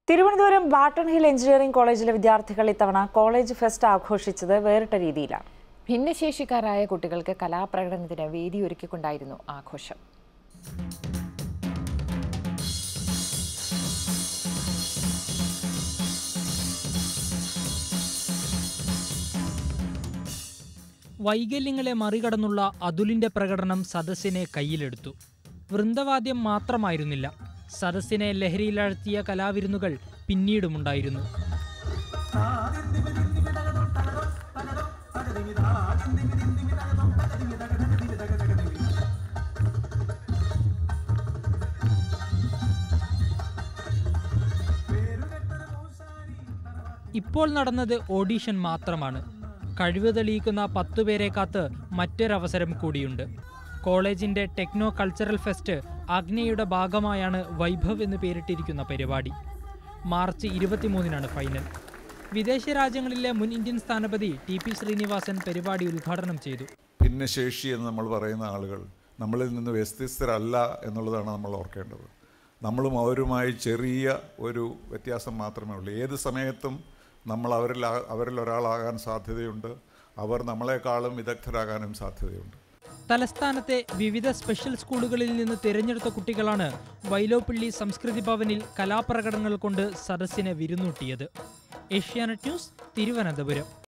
Thiruvananthapuram Barton hill engineering കോളേജിലെ വിദ്യാർത്ഥികൾ ഇത്തവണ കോളേജ് ഫെസ്റ്റ് ആഘോഷിച്ചത് വേറിട്ട രീതിയിലാണ് ഭിന്നശേഷിക്കാരായ കുട്ടികൾക്ക് കലാപ്രകടനത്തിന് വേദിയൊരുക്കിക്കൊണ്ടായിരുന്നു ആഘോഷം വൈകല്യങ്ങളെ മറികടന്നുള്ള അതുലിന്റെ പ്രകടനം സദസ്സിനെ കയ്യിലെടുത്തു വൃന്ദവാദ്യം മാത്രമായിരുന്നില്ല സദസ്സിനെ ലഹരിയിലാഴ്ത്തിയ കലാവിരുന്നുകൾ പിന്നീടുമുണ്ടായിരുന്നു ഇപ്പോൾ നടന്നത് ഓഡീഷൻ മാത്രമാണ് കഴിവ് തെളിയിക്കുന്ന പത്തുപേരെ കാത്ത് മറ്റൊരവസരം കൂടിയുണ്ട് കോളേജിന്റെ ടെക്നോ കൾച്ചറൽ ഫെസ്റ്റ് അഗ്നിയുടെ ഭാഗമായാണ് വൈഭവ് എന്ന് പേരിട്ടിരിക്കുന്ന പരിപാടി മാർച്ച് ഇരുപത്തിമൂന്നിനാണ് ഫൈനൽ വിദേശ രാജ്യങ്ങളിലെ മുൻ ഇന്ത്യൻ സ്ഥാനപതി ടി പി ശ്രീനിവാസൻ പരിപാടി ഉദ്ഘാടനം ചെയ്തു ഭിന്നശേഷി എന്ന് നമ്മൾ പറയുന്ന ആളുകൾ നമ്മളിൽ നിന്ന് വ്യത്യസ്തരല്ല എന്നുള്ളതാണ് നമ്മൾ ഓർക്കേണ്ടത് നമ്മളും അവരുമായി ചെറിയ ഒരു വ്യത്യാസം മാത്രമേ ഉള്ളൂ ഏത് സമയത്തും നമ്മൾ അവരിൽ ആ- അവരിൽ ഒരാളാകാൻ സാധ്യതയുണ്ട് അവർ നമ്മളെക്കാളും വിദഗ്ധരാകാനും സാധ്യതയുണ്ട് തലസ്ഥാനത്തെ വിവിധ സ്പെഷ്യൽ സ്കൂളുകളിൽ നിന്ന് തിരഞ്ഞെടുത്ത കുട്ടികളാണ് വൈലോപ്പിള്ളി സംസ്കൃതി ഭവനിൽ കലാപ്രകടനങ്ങൾ കൊണ്ട് സദസ്സിനെ വിരുന്നൂട്ടിയത് ഏഷ്യാനെറ്റ് ന്യൂസ് തിരുവനന്തപുരം